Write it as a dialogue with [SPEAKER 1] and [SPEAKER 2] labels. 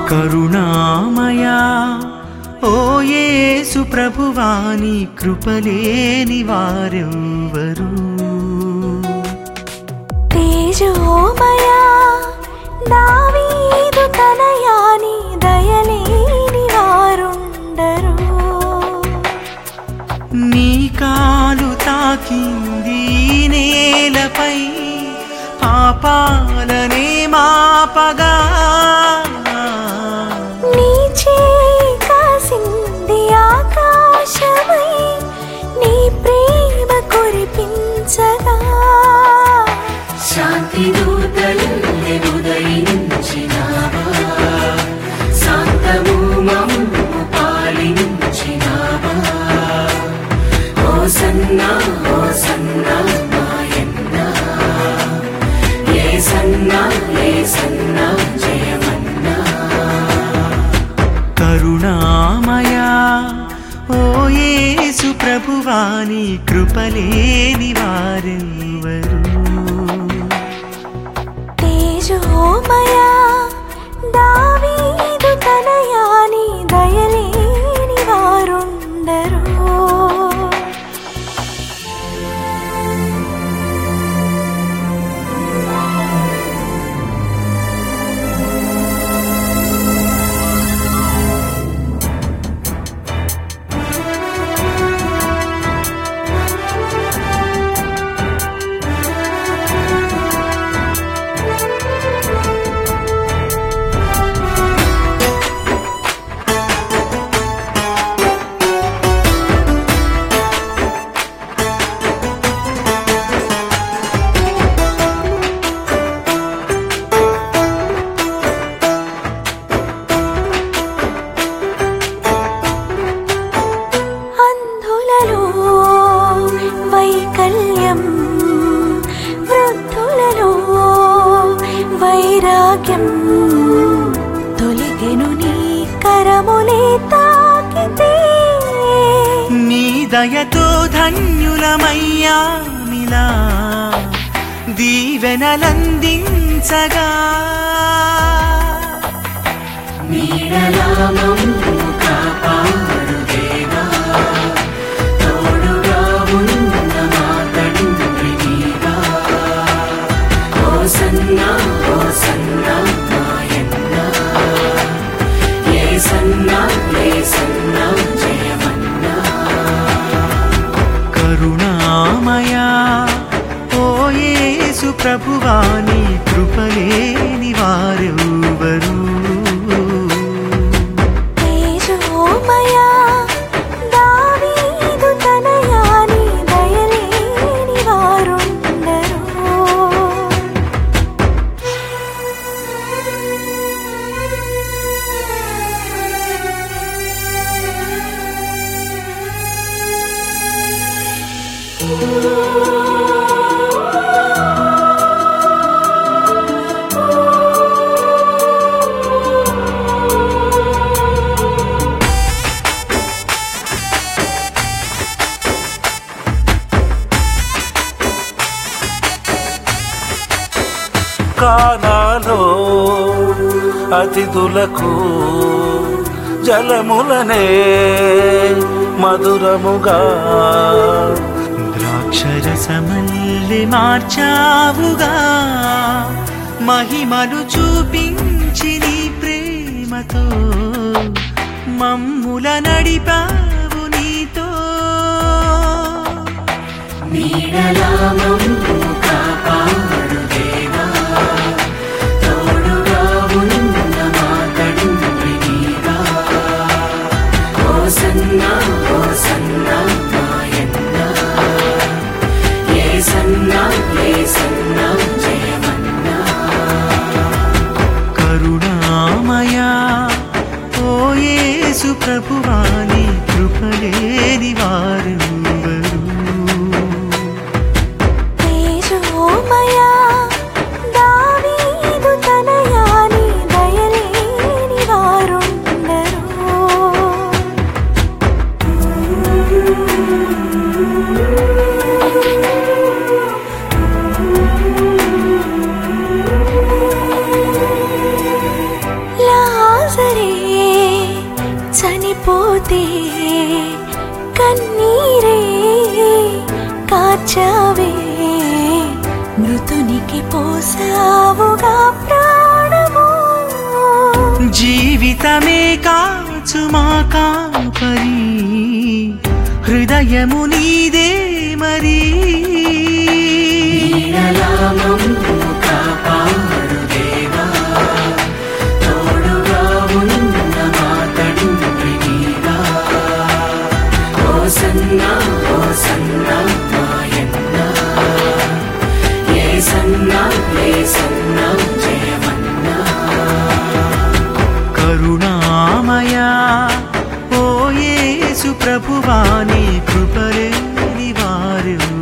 [SPEAKER 1] కరుణామయా ఓ యేసు ప్రభువాని కృపలేని వారెవ్వరు
[SPEAKER 2] తేజోమయా దావీదు తనయాని దయలేని వారుండరు
[SPEAKER 1] నీ కాలు తాకింది ఈ నేలపై పాపాలనే మాపగా
[SPEAKER 2] నీ చేయి కాసింది ఆకాశమై నీ ప్రేమ కురిపించగా
[SPEAKER 3] శాంతి దూతల్ని ఉదయించినావా శాంతము మమ్ము పాలించినావా ఓ సన్నా ఓ సన్నా మాయన్నా ఏ సన్నా ఏ సన్నా జయమన్నా
[SPEAKER 1] కరుణామయా ఓ యేసు ప్రభువాని కృపలేని వారెవ్వరు
[SPEAKER 2] తేజోమయా దావీదు తనయాని దయలేని వారుండరు అంధులలో వైకల్యం వృద్ధులలో వైరాగ్యం తొలిగెను నీ కరములే తాకితే
[SPEAKER 1] నీ దయతో ధన్యులమయ్యా మిలా దీవెనలందించగా
[SPEAKER 3] నీడలామము కాపాడు దేవా తోడుగా ఉన్న మా తండ్రి నీవా ఓ సన్నా ఓ సన్నా మాయన్నా ఏ సన్నా ఏ సన్నా జయమన్నా
[SPEAKER 1] కరుణామయా ఓ యేసు ప్రభువాని కృపలేని వారెవ్వరు
[SPEAKER 2] తేజోమయా దావీదు తనయాని దయలేని వారుండరు
[SPEAKER 4] కానాలో అతిథులకు జలములనే మధురముగా
[SPEAKER 1] ద్రాక్షరసమల్లి మార్చావుగా మహిమను చూపించి నీ ప్రేమతో మమ్ముల నడిపావు నీతో
[SPEAKER 3] నీడలామము కాపాడు దేవా తోడుగా ఉన్న మా తండ్రి నీవా ఓ సన్నా ఓ సన్నా మాయన్నా ఏ సన్నా ఏ సన్నా జయమన్నా
[SPEAKER 1] కరుణామయా ఓ యేసు ప్రభువాని కృపలేని వారెవ్వరు
[SPEAKER 2] తేజోమయా దావీదు తనయాని దయలేని వారుండరు లాజరు కారుతే కన్నీరే కాచావే మృతునికి పోసావుగా ప్రాణము
[SPEAKER 1] జీవితమే కాచు మా కాపరి హృదయము నీదే మరి
[SPEAKER 3] నీడలా మమ్ము కాపాడు దేవా తోడుగా ఉన్న మా తండ్రి నీవా హోసన్నా హోసన్నా మాయన్నా ఏసన్నా ఏసన్నా జయమన్నా
[SPEAKER 1] కరుణామయా ఓ యేసు ప్రభువాని కృపలేని వారు